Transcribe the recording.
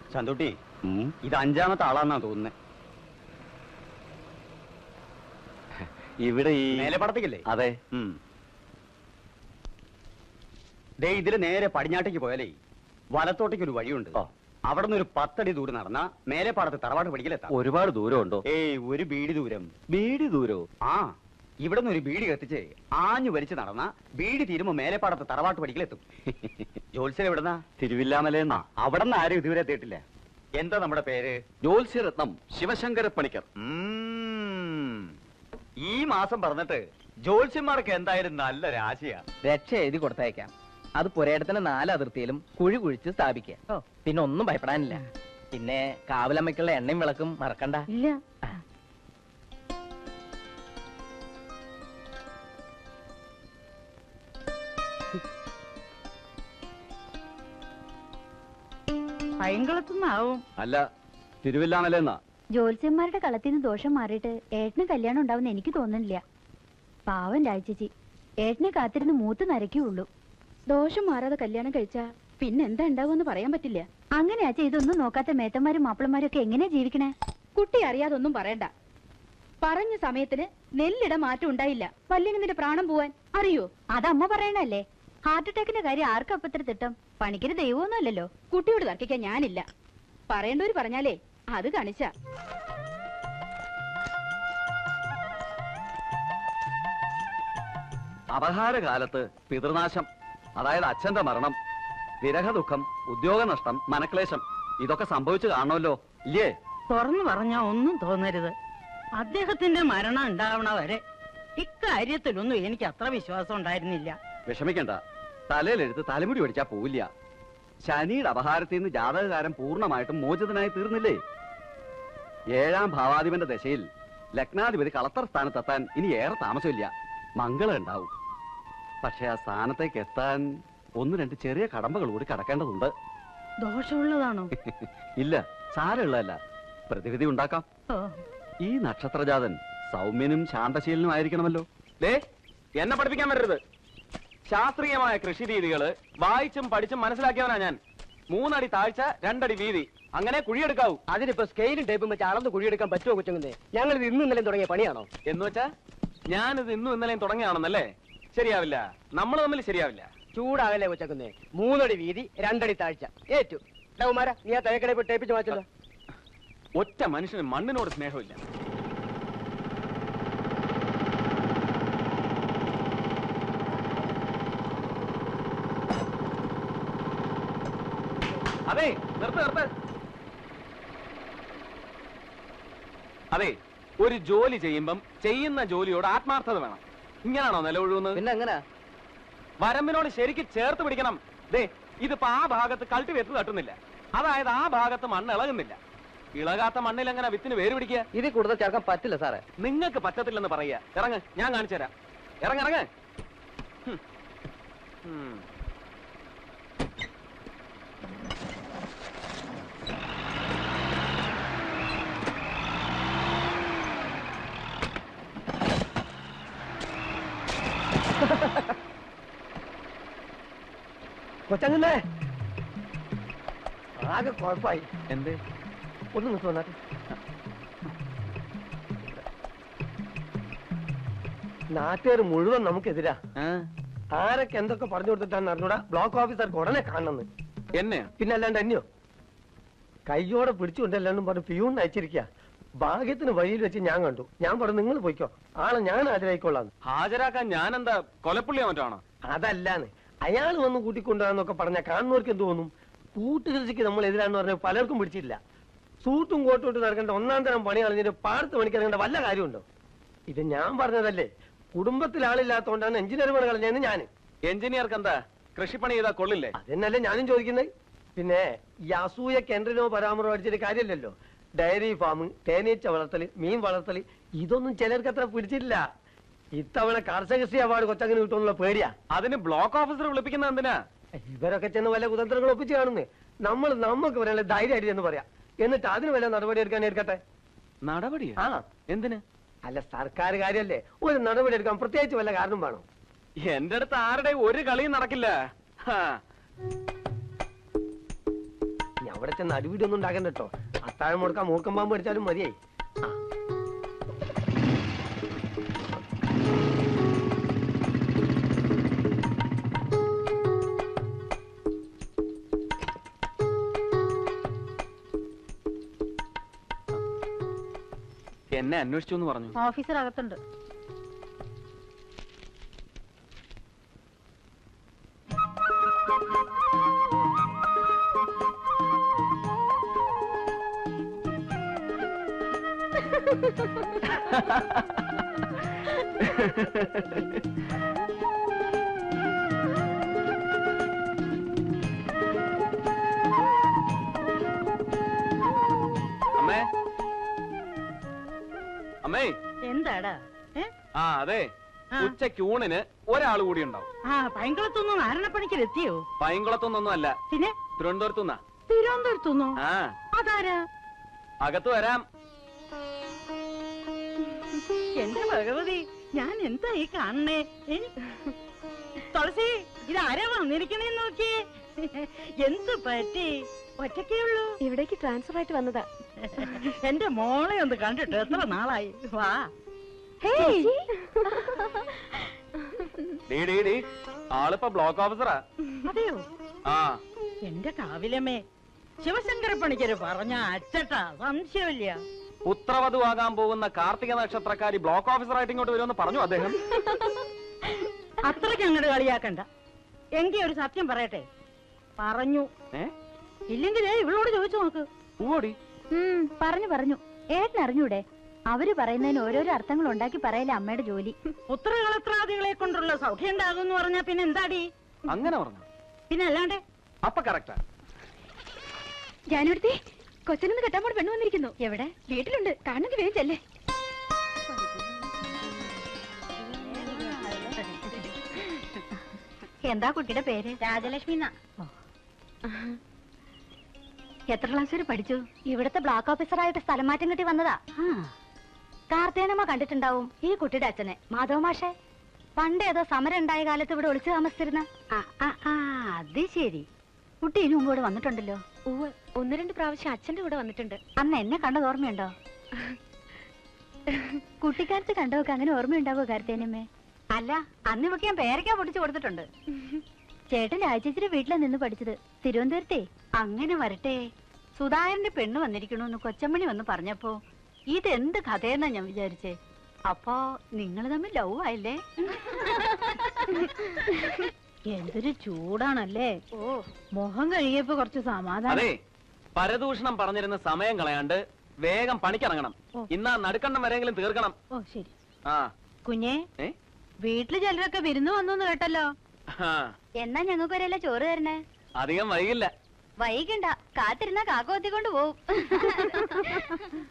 ചന്തുട്ടി ഉം. ഇത് അഞ്ചാമത്തെ ആളാന്നാ തോന്നുന്നത് ഇവിടെ ഈ മേലെ പടത്തേക്കില്ലേ അതെ ഉം. ദേ ഇതില് നേരെ പടിഞ്ഞാട്ടേക്ക് പോയാലേ വലത്തോട്ടേക്ക് ഒരു വഴിയുണ്ട് ഓ. അവിടെ നിന്ന് ഒരു പത്തടി ദൂരം നടന്ന മേലെ പാടത്ത് തറവാട് പടിക്കലെത്താം ഒരുപാട് ദൂരമുണ്ടോ ഏയ് ഒരു ബീഡി ദൂരം ബീഡി ദൂരോ ആ ഇവിടെ നിന്ന് ഒരു ബീഡി കത്തിച്ച് ആഞ്ഞു വലിച്ചു നടന്ന ബീഡി തീരുമ്പോ മേലെ പാടത്ത് തറവാട്ട് പടിക്കലെത്തും ജോത്സ്യം എവിടുന്നാ തിരുവില്ലാമലെന്നാ അവിടെ നിന്ന് ആരും ഇതുവരെ എത്തിയിട്ടില്ല എന്താ നമ്മുടെ പേര് ജ്യോത്സ്യരത്നം ശിവശങ്കര പണിക്കർ ഉം. ഈ മാസം പറഞ്ഞിട്ട് ജോത്സ്യന്മാർക്ക് എന്തായാലും നല്ല രാശിയാ രക്ഷ എഴുതി കൊടുത്തയക്കാം അത് പുരയിടത്തിന്റെ നാല് അതിർത്തിയിലും കുഴി കുഴിച്ച് സ്ഥാപിക്കുക പിന്നെ ഒന്നും ഭയപ്പെടാനില്ല പിന്നെ കാവലമ്മയ്ക്കുള്ള എണ്ണയും വിളക്കും മറക്കണ്ട ഇല്ല പൈങ്കളത്തുനിന്നാവും അല്ല തിരുവില്ലാമലെന്നാ ജ്യോത്സ്യന്മാരുടെ കളത്തിന്ന് ദോഷം മാറിയിട്ട് ഏട്ടന് കല്യാണം ഉണ്ടാവുന്ന എനിക്ക് തോന്നുന്നില്ല പാവം രാജേച്ചി ഏട്ടനെ കാത്തിരുന്ന് മൂത്ത് നരയ്ക്കുള്ളൂ ദോഷം മാറാതെ കല്യാണം കഴിച്ചാ പിന്നെ എന്താ ഉണ്ടാവുമെന്ന് പറയാൻ പറ്റില്ല അങ്ങനെയാ ഇതൊന്നും നോക്കാത്ത മേത്തന്മാരും മാപ്പിളമാരും ഒക്കെ എങ്ങനെയാ ജീവിക്കണേ കുട്ടി അറിയാതൊന്നും പറയണ്ട പറഞ്ഞ സമയത്തിന് നെല്ലിട മാറ്റം ഉണ്ടായില്ല വല്ലെങ്കിൽ നിന്റെ പ്രാണം പോവാൻ അറിയോ അതമ്മ പറയണല്ലേ ഹാർട്ട് അറ്റാക്കിന്റെ കാര്യം ആർക്കും അപ്പത്ര തിട്ടം പണിക്കര് ദൈവമൊന്നുമല്ലല്ലോ കുട്ടിയോട് തർക്കിക്കാൻ ഞാനില്ല പറയേണ്ടവര് പറഞ്ഞാലേ അത് കാണിച്ച അപഹാരകാലത്ത് പിതൃനാശം അതായത് അച്ഛന്റെ മരണം വിരഹദുഃഖം ഉദ്യോഗനഷ്ടം മനക്ലേശം ഇതൊക്കെ സംഭവിച്ചു കാണുമല്ലോ ഇല്ലേ തുറന്നു പറഞ്ഞാ ഒന്നും തോന്നരുത് അദ്ദേഹത്തിന്റെ മരണം ഉണ്ടാവണ വരെ ഇക്കാര്യത്തിലൊന്നും എനിക്ക് അത്ര വിശ്വാസം ഉണ്ടായിരുന്നില്ല വിഷമിക്കണ്ട തലയിലെടുത്ത് തലമുടി ഒടിച്ചാ പോവില്ല ശനിയുടെ അപഹാരത്തിൽ നിന്ന് ജാതകകാരൻ പൂർണ്ണമായിട്ടും മോചിതനായി തീർന്നില്ലേ ഏഴാം ഭാവാധിപന്റെ ദശയിൽ ലഗ്നാധിപതി കളത്തർ സ്ഥാനത്തെത്താൻ ഇനി ഏറെ താമസമില്ല മംഗളം ഉണ്ടാവും പക്ഷെ ആ സ്ഥാനത്തേക്ക് എത്താൻ ഒന്ന് രണ്ട് ചെറിയ കടമ്പകൾ കൂടി കടക്കേണ്ടതുണ്ട് ദോഷമുള്ളതാണോ ഇല്ല സാരമുള്ളതല്ല പ്രതിവിധി ഉണ്ടാക്കാം ഓ, ഈ നക്ഷത്രജാതൻ സൗമ്യനും ശാന്തശീലനും ആയിരിക്കണമല്ലോ ദേ എന്നെ പഠിപ്പിക്കാൻ വരരുത് ശാസ്ത്രീയമായ കൃഷി രീതികള് വായിച്ചും പഠിച്ചും മനസ്സിലാക്കിയവനാ ഞാൻ മൂന്നടി താഴ്ച രണ്ടടി വീതി അങ്ങനെ കുഴിയെടുക്കാവൂ അതിനിപ്പോ സ്കെയിലും ടേപ്പും വെച്ച് അളന്ന് കുഴിയെടുക്കാൻ പറ്റുമോ കൊച്ചുങ്ങന്നേ ഞങ്ങൾ ഇത് ഇന്നും ഇന്നലെയും തുടങ്ങിയ പണിയാണോ എന്ന് വെച്ചാ ഞാനിത് ഇന്നും ഇന്നലെയും തുടങ്ങിയാണെന്നല്ലേ ശരിയാവില്ല നമ്മൾ തമ്മിൽ ശരിയാവില്ല ചൂടാകല്ലേ കൊച്ചക്കുന്നേ മൂന്നടി വീതി രണ്ടടി താഴ്ച ഏറ്റു ലവമാര നീ ആ തേക്കടെ പോയി ടേപ്പിച്ച് മാറ്റല്ലോ ഒറ്റ മനുഷ്യന് മണ്ണിനോട് സ്നേഹമില്ല അതെ നിർത്ത് നിർത്ത് അതെ ഒരു ജോലി ചെയ്യുമ്പം ചെയ്യുന്ന ജോലിയോട് ആത്മാർത്ഥത വേണം ഇങ്ങനാണോ നിലകൊഴുകുന്നത് പിന്നെ എങ്ങനെ വരമ്പിനോട് ശരിക്ക് ചേർത്ത് പിടിക്കണം ദേ ഇതിപ്പോ ആ ഭാഗത്ത് കൾട്ടിവേറ്റ് തട്ടുന്നില്ല അതായത് ആ ഭാഗത്ത് മണ്ണ് ഇളകുന്നില്ല ഇളകാത്ത മണ്ണിൽ എങ്ങനെ വിത്തിന് വേര് പിടിക്കുക ഇതിൽ കൂടുതൽ ചേർക്കാൻ പറ്റില്ല സാറേ നിങ്ങൾക്ക് പറ്റത്തില്ലെന്ന് പറയുക ഇറങ്ങ് ഞാൻ കാണിച്ചു തരാം ഇറങ്ങ ഇറങ്ങ് ഹും. ഹും. കൊച്ചങ്ങന്നേ ആകെ കുഴപ്പമായി എന്തേ ഒന്ന് നിൽക്ക് വന്നാട്ടെ നാട്ടുകാർ മുഴുവൻ നമുക്കെതിരാ ആരൊക്കെ എന്തൊക്കെ പറഞ്ഞു കൊടുത്തിട്ടാന്ന് അറിഞ്ഞൂടാ ബ്ലോക്ക് ഓഫീസർക്ക് ഉടനെ കാണണമെന്ന് എന്നെ പിന്നെ അല്ലാണ്ട് അന്യോ കയ്യോടെ പിടിച്ചുകൊണ്ടല്ലാന്നും പറഞ്ഞു പിയൂൺ അയച്ചിരിക്കുക ഭാഗ്യത്തിന് വഴിയിൽ വെച്ച് ഞാൻ കണ്ടു ഞാൻ പറഞ്ഞു നിങ്ങൾ പോയിക്കോ ആളെ ഞാൻ ഹാജരായിക്കൊള്ളാന്ന് ഹാജരാക്കാൻ ഞാൻ എന്താ കൊലപ്പുള്ളിയോ മറ്റാണോ അതല്ലാന്ന് അയാൾ വന്ന് കൂട്ടിക്കൊണ്ടുവരാന്നൊക്കെ പറഞ്ഞ കാണുന്നവർക്ക് എന്ത് തോന്നും കൂട്ടുകൃഷിക്ക് നമ്മൾ എതിരാന്ന് പറഞ്ഞ പലർക്കും പിടിച്ചില്ല സൂട്ടും കോട്ടും ഇട്ട് നടക്കേണ്ട ഒന്നാം തരം പണി കളഞ്ഞിട്ട് പാടത്ത് പണിക്ക് ഇറങ്ങേണ്ട വല്ല കാര്യമുണ്ടോ ഇത് ഞാൻ പറഞ്ഞതല്ലേ കുടുംബത്തിൽ ആളില്ലാത്തതുകൊണ്ടാണ് എഞ്ചിനീയർ പണി കളഞ്ഞതെന്ന് ഞാൻ എഞ്ചിനീയർക്ക് എന്താ കൃഷിപ്പണി ചെയ്താൽ കൊള്ളില്ലേ അതെന്നല്ലേ ഞാനും ചോദിക്കുന്നത് പിന്നെ ഈ അസൂയ കെൻഡറിനോ പരാമറോ അടിച്ചിട്ട് കാര്യമില്ലല്ലോ ഡയറി ഫാം തേനീച്ച വളർത്തല് മീൻ വളർത്തല് ഇതൊന്നും ചിലർക്ക് അത്ര പിടിച്ചില്ല ഇത്തവണ കർഷകശ്രീ അവാർഡ് കൊച്ചങ്ങനെ കിട്ടുമെന്നുള്ള പേടിയാ അതിന് ബ്ലോക്ക് ഓഫീസർ വിളിപ്പിക്കുന്നത് എന്തിനാ ഇവരൊക്കെ ചെന്ന് വല്ല കുതന്ത്രങ്ങൾ ഒപ്പിച്ച് കാണുന്നേ നമ്മൾ നമുക്ക് പറയാനുള്ള ധൈര്യമായിട്ട് എന്ന് പറയാം എന്നിട്ട് അതിന് വല്ല നടപടി എടുക്കാൻ എടുക്കട്ടെ നടപടിയാ ആ എന്തിന് അല്ല സർക്കാർ കാര്യല്ലേ ഒരു നടപടി എടുക്കാൻ പ്രത്യേകിച്ച് വല്ല കാരണം വേണം എന്റെ അടുത്ത് ആരുടെ ഒരു കളിയും നടക്കില്ല ഹാ. അവിടെ ചെന്ന് അടിപിടി ഒന്നും ഉണ്ടാക്കണ്ട കേട്ടോ അത്താഴം മുടക്കാൻ മൂർക്കം പാമ്പ് അടിച്ചാലും മതിയായി ആ എന്നെ അന്വേഷിച്ചു എന്ന് പറഞ്ഞു ഓഫീസർ അകത്തുണ്ട് അമ്മേ അമ്മേ എന്താടാ ഏ? ആ അതെ ആ. ഉച്ചയ്ക്ക് ഊണിന് ഒരാൾ കൂടി ഉണ്ടാവും ആ പൈങ്കുളത്തുനിന്ന് നാരായണപ്പണിക്കൽ എത്തിയോ പൈങ്കുളത്തൊന്നും അല്ല പിന്നെ തിരുവനന്തപുരത്തുനിന്നാ തിരുവനന്തപുരത്തുനിന്നോ ആ അതാരാ അകത്ത് വരാം എന്റെ ഭഗവതി ഞാൻ എന്താ ഈ കാണണേ ഏ? തുളസി ഇതാരാ വന്നിരിക്കണേന്ന് നോക്കിയേ എന്ത് പറ്റി ഒറ്റക്കേ ഉള്ളൂ ഇവിടേക്ക് ട്രാൻസ്ഫർ ആയിട്ട് വന്നതാ എന്റെ മോളെ ഒന്ന് കണ്ടിട്ട് എത്ര നാളായി വാ ഡീ ഡീ ഡീ ആളിപ്പോ ബ്ലോക്ക് ഓഫീസറാ അതെയോ ആ എന്റെ കാവിലമ്മേ ശിവശങ്കര പണിക്കര് പറഞ്ഞ അച്ചട്ടാ സംശയമില്ല പുത്രവധുവാകാൻ പോകുന്ന കാർത്തിക നക്ഷത്രക്കാരി ബ്ലോക്ക് ഓഫീസറായിട്ട് ഇങ്ങോട്ട് വരുമെന്ന് പറഞ്ഞു അദ്ദേഹം അത്രയ്ക്ക് അങ്ങോട്ട് കളിയാക്കണ്ട എങ്കി ഒരു സത്യം പറയട്ടെ പറഞ്ഞു ഏ ഇല്ലെങ്കിലേ ഇവളോട് ചോദിച്ചു നോക്ക് പൂവോടി ഉം, പറഞ്ഞു പറഞ്ഞു ഏട്ടൻ അറിഞ്ഞൂടെ അവര് പറയുന്നതിന് ഓരോരോ അർത്ഥങ്ങൾ ഉണ്ടാക്കി പറയലേ അമ്മയുടെ ജോലി പുത്രകളത്രാദികളെ കൊണ്ടുള്ള സൗഖ്യം ഉണ്ടാകും എന്ന് പറഞ്ഞാ പിന്നെ എന്താടി അങ്ങനെ പറഞ്ഞു പിന്നെ അല്ലാണ്ട് അപ്പൊ കറക്റ്റാ ജാനുവടുത്തി കൊച്ചനൊന്ന് കെട്ടാൻ പോണ പെണ്ണ് വന്നിരിക്കുന്നു എവിടെ വീട്ടിലുണ്ട് കാണുന്നെങ്കിൽ വേഗം ചെല്ലേ എന്താ കുട്ടിയുടെ പേര് രാജലക്ഷ്മി എത്ര ക്ലാസ് വരെ പഠിച്ചു ഇവിടുത്തെ ബ്ലോക്ക് ഓഫീസറായിട്ട് സ്ഥലം മാറ്റം കിട്ടി വന്നതാ കാർത്തേനമ്മ കണ്ടിട്ടുണ്ടാവും ഈ കുട്ടിയുടെ അച്ഛനെ മാധവ മാഷെ പണ്ട് ഏതോ സമരം ഉണ്ടായ കാലത്ത് ഇവിടെ ഒളിച്ചു താമസിച്ചിരുന്ന അത് ശരി കുട്ടി ഇനി മുമ്പ് ഇവിടെ വന്നിട്ടുണ്ടല്ലോ ഒന്ന് രണ്ട് പ്രാവശ്യം അച്ഛന്റെ കൂടെ വന്നിട്ടുണ്ട് അന്ന് എന്നെ കണ്ടത് ഓർമ്മയുണ്ടോ കുട്ടിക്കാലത്ത് കണ്ടതൊക്കെ അങ്ങനെ ഓർമ്മയുണ്ടാവോ കാർത്തേനമ്മേ അല്ല അന്ന് ഇവക്ക് ഞാൻ പേരയ്ക്കാ പൊട്ടിച്ചു കൊടുത്തിട്ടുണ്ട് ചേട്ടൻ രാജേച്ചിയുടെ വീട്ടിലാ നിന്ന് പഠിച്ചത് തിരുവനന്തപുരത്തെ അങ്ങനെ വരട്ടെ സുധാകരന്റെ പെണ്ണ് വന്നിരിക്കണോന്ന് കൊച്ചമ്മണി വന്ന് പറഞ്ഞപ്പോ ഇതെന്ത് കഥയെന്നാ ഞാൻ വിചാരിച്ചേ അപ്പോ നിങ്ങൾ തമ്മിൽ ലവ് ആയില്ലേ എന്തൊരു ചൂടാണല്ലേ ഓ മുഖം കഴിയപ്പോ കുറച്ച് സമാധാനം അതെ പരദൂഷണം പറഞ്ഞിരുന്ന സമയം കളയാണ്ട് വേഗം പണിക്കിറങ്ങണം ഓ. ഇന്നാ നടുക്കണ്ണം വരെങ്കിലും തീർക്കണം ഓ ശരി ആ കുഞ്ഞേ ഏ വീട്ടില് ചിലരൊക്കെ വിരുന്ന് വന്നു കേട്ടല്ലോ ആ, എന്നാ ഞങ്ങൾക്ക് ഒരല്ല ചോറ് തരണേ അധികം വൈകില്ല വൈകണ്ട കാത്തിരുന്ന കാക്ക കൊത്തിക്കൊണ്ട് പോവും